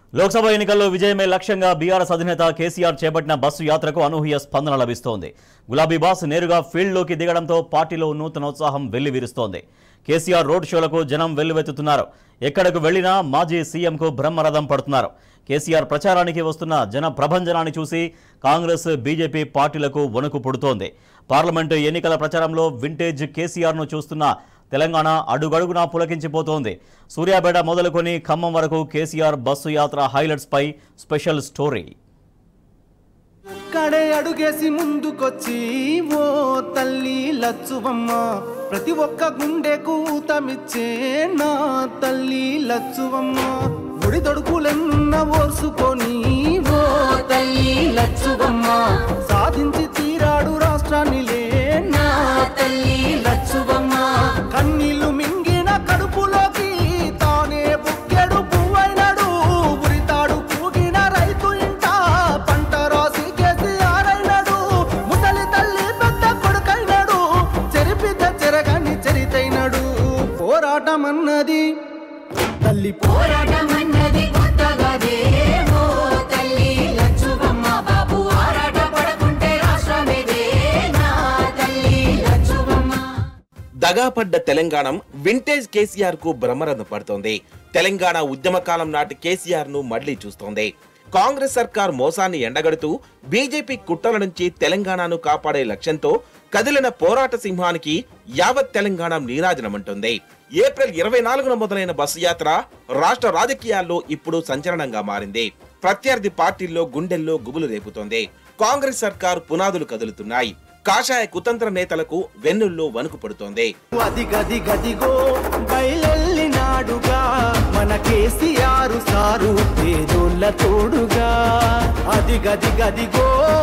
లోక్సభ ఎన్నికల్లో విజయమే లక్ష్యంగా బీఆర్ఎస్ అధినేత కేసీఆర్ చేపట్టిన బస్సు యాత్రకు అనూహ్య స్పందన లభిస్తోంది గులాబీ బాస్ నేరుగా ఫీల్డ్లోకి దిగడంతో పార్టీలో నూతనోత్సాహం వెల్లివిరుస్తోంది కేసీఆర్ రోడ్ షోలకు జనం వెల్లువెత్తుతున్నారు ఎక్కడకు వెళ్లినా మాజీ సీఎంకు బ్రహ్మరథం పడుతున్నారు కేసీఆర్ ప్రచారానికి వస్తున్న జన ప్రభంజనాన్ని చూసి కాంగ్రెస్ బీజేపీ పార్టీలకు వణుకు పుడుతోంది పార్లమెంటు ఎన్నికల ప్రచారంలో వింటేజ్ కేసీఆర్ను చూస్తున్న తెలంగాణ అడుగడుగునా పులకించిపోతోంది సూర్యాపేట మొదలుకొని ఖమ్మం వరకు కేసీఆర్ బస్సు యాత్ర హైలైట్స్ పై స్పెషల్ స్టోరీ కడే అడుగేసి ముందుకొచ్చి ఓ తల్లి లచ్చువమ్మ ప్రతి ఒక్క గుండె కూతమిచ్చే నా తల్లి లచ్చువమ్మ గుడి తొడుకులెన్న ఓర్సుకొని ఓ తల్లి లచ్చువమ్మ సాధించి తీరాడు రాష్ట్రాన్ని నా తల్లి లచ్చువమ్మ కన్నీళ్లు మింగిన కడుపులోకి తానే బుక్కెడు పువ్వైనడు ఉరితాడు పూగిన రైతు ఇంట పంట రాసి కేసీఆర్ అయినాడు ముసలి తల్లి పెద్ద కొడుకైనాడు చెరిపిత చెరగని చరితైనడు పోరాటం అన్నది తల్లి పోరాటమన్నది కొత్తగదేమో తల్లి లచ్చువమ్మ బాబు ఆరాట పడకుంటే రాష్ట్రమేదే నా తల్లి లచ్చువమ్మ దగాపడ్డ తెలంగాణ వింటేజ్ కేసీఆర్ కు బ్రహ్మరథం పడుతోంది తెలంగాణ ఉద్యమ కాలం నాటి కేసీఆర్ ను మళ్లీ చూస్తోంది కాంగ్రెస్ సర్కార్ మోసాన్ని ఎండగడుతూ బీజేపీ కుట్రల నుంచి తెలంగాణను కాపాడే లక్ష్యంతో కదిలిన పోరాట సింహానికి యావత్ తెలంగాణ నీరాజనమంటుంది ఏప్రిల్ ఇరవై నాలుగున మొదలైన బస్సు యాత్ర రాష్ట్ర రాజకీయాల్లో ఇప్పుడు సంచలనంగా మారింది ప్రత్యర్థి పార్టీల్లో గుండెల్లో గుబులు రేపుతోంది కాంగ్రెస్ సర్కార్ పునాదులు కదులుతున్నాయి కాషాయ కుతంత్ర నేతలకు వెన్నుల్లో వణుకు పడుతోంది అది గది గదిగో బయలెల్లినాడుగా మన కేసీఆర్ సారు పేదోళ్ళ తోడుగా అది గది గదిగో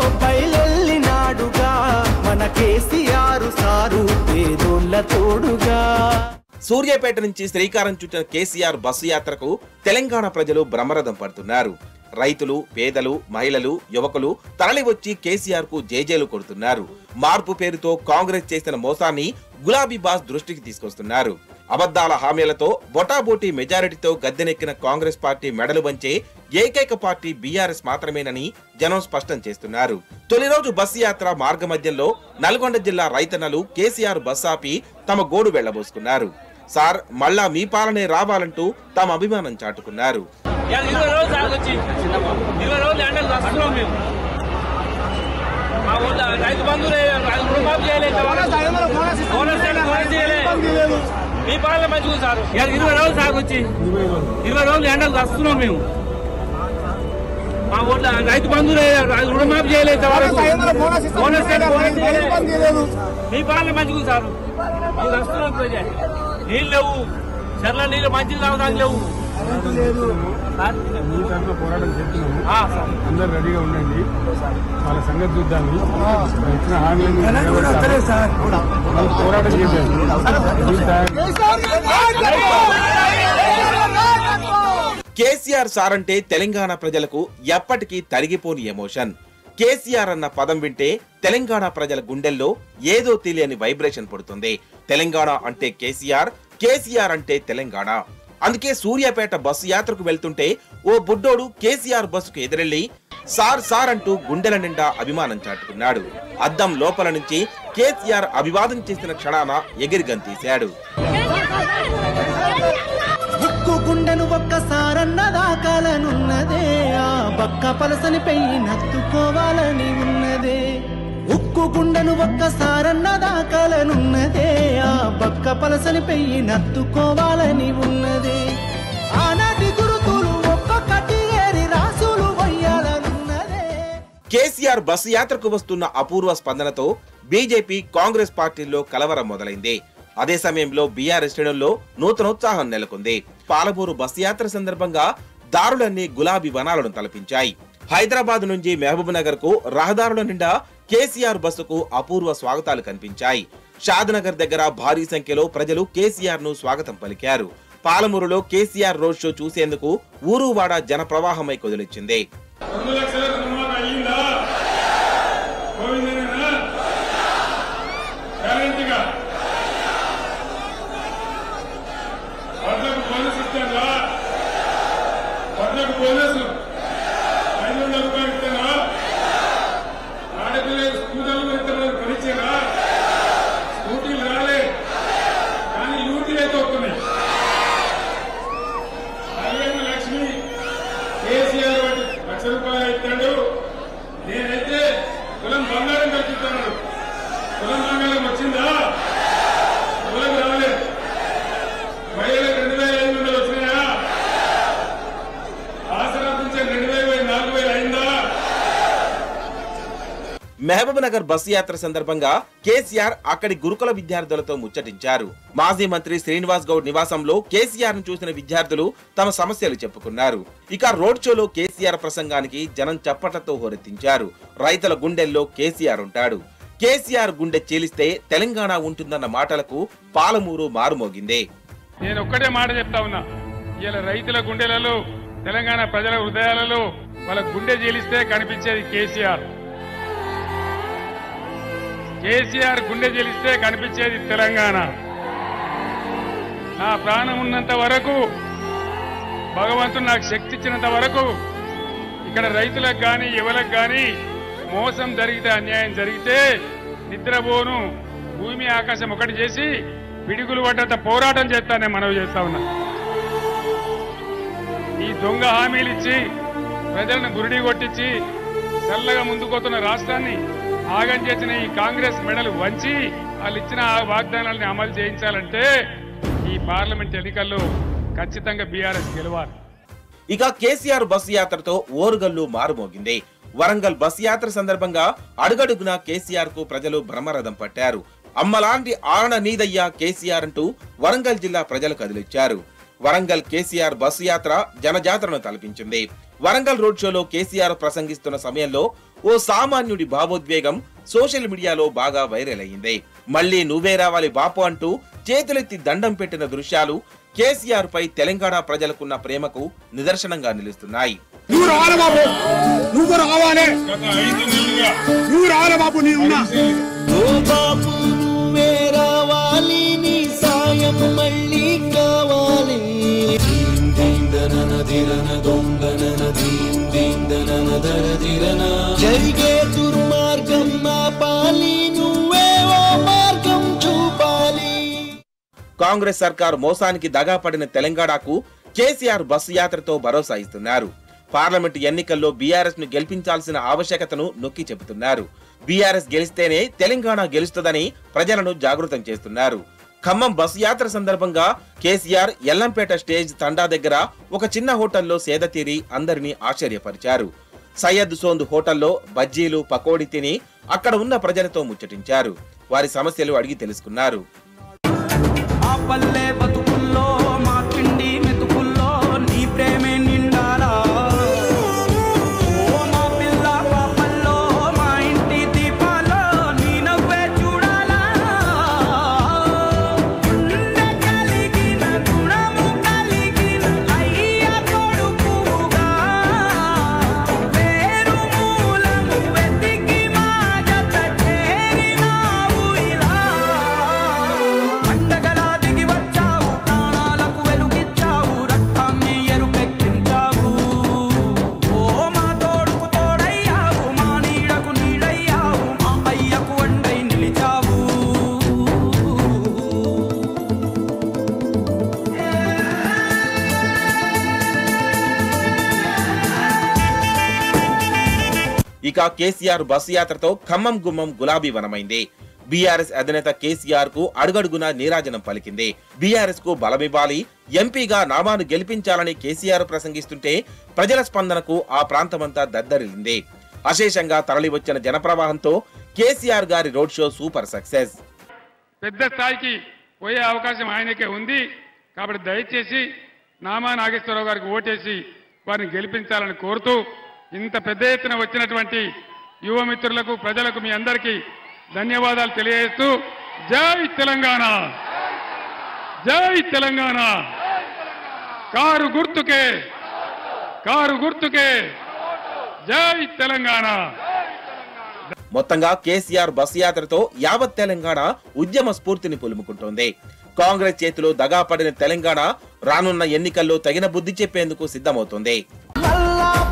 బయలెల్లినాడుగా మన కేసీఆర్ సారు పేదోళ్ళ తోడుగా సూర్యాపేట నుంచి శ్రీకారం చుట్టిన కేసీఆర్ బస్సు యాత్రకు తెలంగాణ ప్రజలు బ్రహ్మరథం పడుతున్నారు రైతులు పేదలు మహిళలు యువకులు తరలివచ్చి కేసీఆర్ కు జేజేలు కొడుతున్నారు మార్పు పేరుతో కాంగ్రెస్ చేసిన మోసాన్ని గులాబీ బాస్ దృష్టికి తీసుకొస్తున్నారు అబద్ధాల హామీలతో బొటాబోటీ మెజారిటీతో గద్దెనెక్కిన కాంగ్రెస్ పార్టీ మెడలు వంచే ఏకైక పార్టీ బీఆర్ఎస్ మాత్రమేనని జనం స్పష్టం చేస్తున్నారు తొలి రోజు బస్సు యాత్ర మార్గ మధ్యంలో నల్గొండ జిల్లా రైతన్నలు కేసీఆర్ బస్ ఆపి తమ గోడు వెళ్లబోసుకున్నారు సార్ మళ్ళా మీ పాలనే రావాలంటూ తమ అభిమానం చాటుకున్నారు ఇవాళ ఇరవై రోజులు సాగొచ్చి ఇరవై రోజులు ఎండలు వస్తున్నాం మేము మా ఊళ్ళో రైతు బంధువులు రైతు రుణమాఫీ చేయలేదు బోనస్ చేయలేదు, బోనస్ చేయలేదు. మీ పాలన మంచిగా సార్ ఇవాళ ఇరవై రోజులు సాగొచ్చి ఇరవై రోజులు ఎండలు వస్తున్నాం మేము మా ఊళ్ళో రైతు బంధువులు రైతు రుణమాఫీ చేయలేదు ఇంతవరకు. బోనస్ చేయలేదు, బోనస్ చేయలేదు. మీ పాలన మంచిగా సార్ మీరు వస్తున్నాం ప్రజ నీళ్ళు లేవు చెర్ల నీళ్ళు మంచిగా తాగడానికి లేవు సార్? మీ తరఫున పోరాటం చేస్తున్నాము ఆ, సార్ అందరు రెడీగా ఉండండి వాళ్ళ సంగతి చూద్దాము ఇచ్చిన హామీలను నిలబెట్టాలి. మనం పోరాటం చేద్దాం మీరు తయారు- కేసీఆర్ సార్ అంటే తెలంగాణ ప్రజలకు ఎప్పటికీ తరిగిపోని ఎమోషన్ కేసీఆర్ అన్న పదం వింటే తెలంగాణ ప్రజల గుండెల్లో ఏదో తెలియని వైబ్రేషన్ పడుతుంది తెలంగాణ అంటే కేసీఆర్ కేసీఆర్ అంటే తెలంగాణ అందుకే సూర్యాపేట బస్సు యాత్రకు వెళ్తుంటే ఓ బుడ్డోడు కేసీఆర్ బస్సుకు ఎదురెళ్లి సార్ సార్ అంటూ గుండెల నిండా అభిమానం చాటుకున్నాడు అద్దం లోపల నుంచి కేసీఆర్ అభివాదం చేసిన క్షణాన ఎగిరి గంతీశాడు ముక్కు గుండెను ఒక్కసారన్న దాకాలనున్నదే ఆ బక్క పలసని పెయ్యి నత్తుకోవాలని ఉన్నదే ఉక్కు గుండెను ఒక్కసారన్న దాకాలనున్నదే ఆ బక్క పలసని పెయ్యి నత్తుకోవాలని ఉన్నదే ఆనాటి గురుతులు ఒక్కొక్కటి ఏరి రాసులు వయ్యాలనున్నదే కేసీఆర్ బస్సు యాత్రకు వస్తున్న అపూర్వ స్పందనతో బీజేపీ కాంగ్రెస్ పార్టీల్లో కలవరం మొదలైంది అదే సమయంలో బీఆర్ఎస్ శ్రేణుల్లో నూతనోత్సాహం నెలకొంది పాలమూరు బస్సు యాత్ర సందర్భంగా దారులన్నీ గులాబీ వనాలను తలపించాయి హైదరాబాద్ నుంచి మహబూబ్ నగర్ కు రహదారుల నిండా కేసీఆర్ బస్సుకు అపూర్వ స్వాగతాలు కనిపించాయి షాద్నగర్ దగ్గర భారీ సంఖ్యలో ప్రజలు కేసీఆర్ ను స్వాగతం పలికారు పాలమూరులో కేసీఆర్ రోడ్ షో చూసేందుకు ఊరువాడ జన ప్రవాహమై కొదిలిచ్చింది రెండు లక్షల రుణమాఫీ అయ్యిందా గోవిందేనా గ్యారంటీగా వడ్లకు బోనస్ ఇస్తారా వడ్లకు ఆడపిల్లలకు బోనస్లు ఐదు వందల రూపాయలు ఇస్తారా ఆడపిల్లలకు స్కూటర్లు ఇస్తామని పరిచయరా స్కూటీలు రాలే కానీ యూటీ అయితే ఒప్పుకున్నాయి కళ్యాణ లక్ష్మి కేసీఆర్ వాటి లక్ష రూపాయలు ఇస్తాడు నేనైతే కులం బంగారం కల్పిస్తున్నాడు కులం బంగారం వచ్చిందా కులం రాలేదు మహిళలకు రెండు వేల ఐదు వందలు వచ్చినాయా ఆసరా పింఛన్ రెండు వేల నాలుగు వేలు అయిందా మహబూబ్ నగర్ బస్సు యాత్ర సందర్భంగా కేసీఆర్ అక్కడి గురుకుల విద్యార్థులతో ముచ్చటించారు మాజీ మంత్రి శ్రీనివాస్ గౌడ్ నివాసంలో కేసీఆర్ ను చూసిన విద్యార్థులు తమ సమస్యలు చెప్పుకున్నారు ఇక రోడ్ షోలో కేసీఆర్ ప్రసంగానికి జనం చప్పట్లతో హోరెత్తించారు రైతుల గుండెల్లో కేసీఆర్ ఉంటాడు కేసీఆర్ గుండె చీలిస్తే తెలంగాణ ఉంటుందన్న మాటలకు పాలమూరు మారుమోగిందే నేను ఒక్కటే మాట చెప్తా ఉన్నా ఇలా రైతుల గుండెలలో తెలంగాణ ప్రజల హృదయాలలో వాళ్ళ గుండె జీలిస్తే కనిపించేది కేసీఆర్ కేసీఆర్ గుండె జీలిస్తే కనిపించేది తెలంగాణ నా ప్రాణం ఉన్నంత వరకు భగవంతుడు నాకు శక్తి ఇచ్చినంత వరకు ఇక్కడ రైతులకు కానీ యువలకు కానీ మోసం జరిగితే అన్యాయం జరిగితే నిద్రపోను భూమి ఆకాశం ఒకటి చేసి పిడుగులు పడ్డంత పోరాటం చేస్తానే మనవి చేస్తా ఉన్నా ఈ దొంగ హామీలు ఇచ్చి ప్రజలను గురిడి కొట్టించి చల్లగా ముందుకోతున్న రాష్ట్రాన్ని ఆగం చేసిన ఈ కాంగ్రెస్ మెడలు వంచి వాళ్ళు ఇచ్చిన ఆ వాగ్దానాలని అమలు చేయించాలంటే ఈ పార్లమెంట్ ఎన్నికల్లో ఖచ్చితంగా బీఆర్ఎస్ గెలవాలి ఇక కేసీఆర్ బస్సు యాత్రతో ఓరుగల్లు మారుమోగింది వరంగల్ బస్సు యాత్ర సందర్భంగా అడుగడుగున కేసీఆర్ కు ప్రజలు బ్రహ్మరథం పట్టారు అమ్మలాంటి ఆరణ నీదయ్యా కేసీఆర్ అంటూ వరంగల్ జిల్లా ప్రజలు కదిలిచ్చారు వరంగల్ కేసీఆర్ బస్సు యాత్ర జనజాతరను తలపించింది వరంగల్ రోడ్ షోలో కేసీఆర్ ప్రసంగిస్తున్న సమయంలో ఓ సామాన్యుడి భావోద్వేగం సోషల్ మీడియాలో బాగా వైరల్ అయ్యింది మళ్ళీ నువ్వే రావాలి బాపు అంటూ చేతులెత్తి దండం పెట్టిన దృశ్యాలు కేసీఆర్ పై తెలంగాణ ప్రజలకున్న ప్రేమకు నిదర్శనంగా నిలుస్తున్నాయి నువ్వు రావాలి బాబు నువ్వు రావాలి గత ఐదు నెలలుగా నువ్వు రావాలి బాబు నేనున్నా ఓ బాబు నువ్వే రావాలి నీ సాయం మళ్ళీ కావాలి జరిగే దుర్మార్గం ఆపాలి నువ్వే ఓ మార్గం చూపాలి కాంగ్రెస్ సర్కార్ మోసానికి దగాపడిన తెలంగాణకు కేసీఆర్ బస్సు యాత్రతో భరోసా ఇస్తున్నారు పార్లమెంటు ఎన్నికల్లో బీఆర్ఎస్ ను గెలిపించాల్సిన ఆవశ్యకతను నొక్కి చెబుతున్నారు బీఆర్ఎస్ గెలిస్తేనే తెలంగాణ గెలుస్తుందని ప్రజలను జాగృతం చేస్తున్నారు ఖమ్మం బస్సు యాత్ర సందర్భంగా కేసీఆర్ ఎల్లంపేట స్టేజ్ తండా దగ్గర ఒక చిన్న హోటల్లో సేద తీరి అందరినీ ఆశ్చర్యపరిచారు సయ్యద్ సోంద్ హోటల్లో బజ్జీలు పకోడీ తిని అక్కడ ఉన్న ప్రజలతో ముచ్చటించారు వారి సమస్యలు అడిగి తెలుసుకున్నారు ఆ పల్లె బతుకుల్లో మా పిండి మెతుకుల్లో నీ ప్రేమే నిండాలా ఓ మా పిల్ల పాపల్లో మా ఇంటి దీపాల్లో నీ నవ్వే చూడాలా గుండె కలిగిన గుణము కలిగిన అయ్య కొడుకుగా పేరు మూలము వెతికి మా జత చేరినావు ఇలా పండగలా దిగి వచ్చావు ప్రాణాలకు వెలుగిచ్చావు రక్తాన్ని ఎరుపెక్కించావు ఓ మా తోడుకు తోడయ్యావు మా నీడకు నీడయ్యావు మా అయ్యకు అండై నిలిచావు ఇక కేసీఆర్ బస్సు యాత్రతో ఖమ్మం గుమ్మం గులాబీ వనమైంది బీఆర్ఎస్ అధినేత కేసీఆర్ కు అడుగడుగునా నీరాజనం పలికింది బీఆర్ఎస్ కు బలమివ్వాలి ఎంపీగా నామాను గెలిపించాలని కేసీఆర్ ప్రసంగిస్తుంటే ప్రజల స్పందనకు ఆ ప్రాంతమంతా దద్దరిల్లింది అశేషంగా తరలివచ్చిన జనప్రవాహంతో కేసీఆర్ గారి రోడ్ షో సూపర్ సక్సెస్ పెద్ద స్థాయికి పోయే అవకాశం ఆయనకే ఉంది కాబట్టి దయచేసి నామా నాగేశ్వరరావు గారికి ఓటేసి వారిని గెలిపించాలని కోరుతూ ఇంత పెద్ద ఎత్తున వచ్చినటువంటి యువ మిత్రులకు ప్రజలకు మీ అందరికీ ధన్యవాదాలు తెలియజేస్తూ జై తెలంగాణ జై తెలంగాణ కారు గుర్తుకే కారు గుర్తుకే జై తెలంగాణ మొత్తంగా కేసీఆర్ బస్సు యాత్రతో యావత్ తెలంగాణ ఉద్యమ స్ఫూర్తిని పులుముకుంటోంది కాంగ్రెస్ చేతిలో దగాపడిన తెలంగాణ రానున్న ఎన్నికల్లో తగిన బుద్ధి చెప్పేందుకు సిద్ధమవుతోంది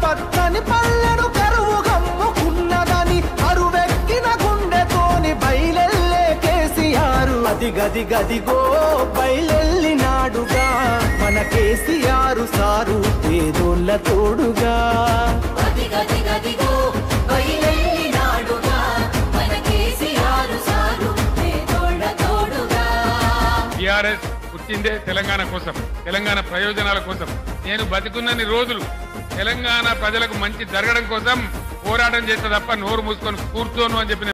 పచ్చని పల్లెను కరువు గమ్ముకున్నదని అరువెక్కిన గుండెతోని బయలెల్లే కేసీఆర్ అది గది గదిగో బయలెల్లినాడుగా మన కేసీఆర్ సారు పేదోళ్ళ తోడుగా గది గది గదిగో బయలెల్లినాడుగా మన కేసీఆర్ సారు పేదోళ్ళ తోడుగా టిఆర్ఎస్ పుట్టిందే తెలంగాణ కోసం తెలంగాణ ప్రయోజనాల కోసం నేను బతికున్నన్ని రోజులు తెలంగాణ ప్రజలకు మంచి జరగడం కోసం పోరాటం చేస్తే తప్ప నోరు మూసుకొని కూర్చోను అని చెప్పి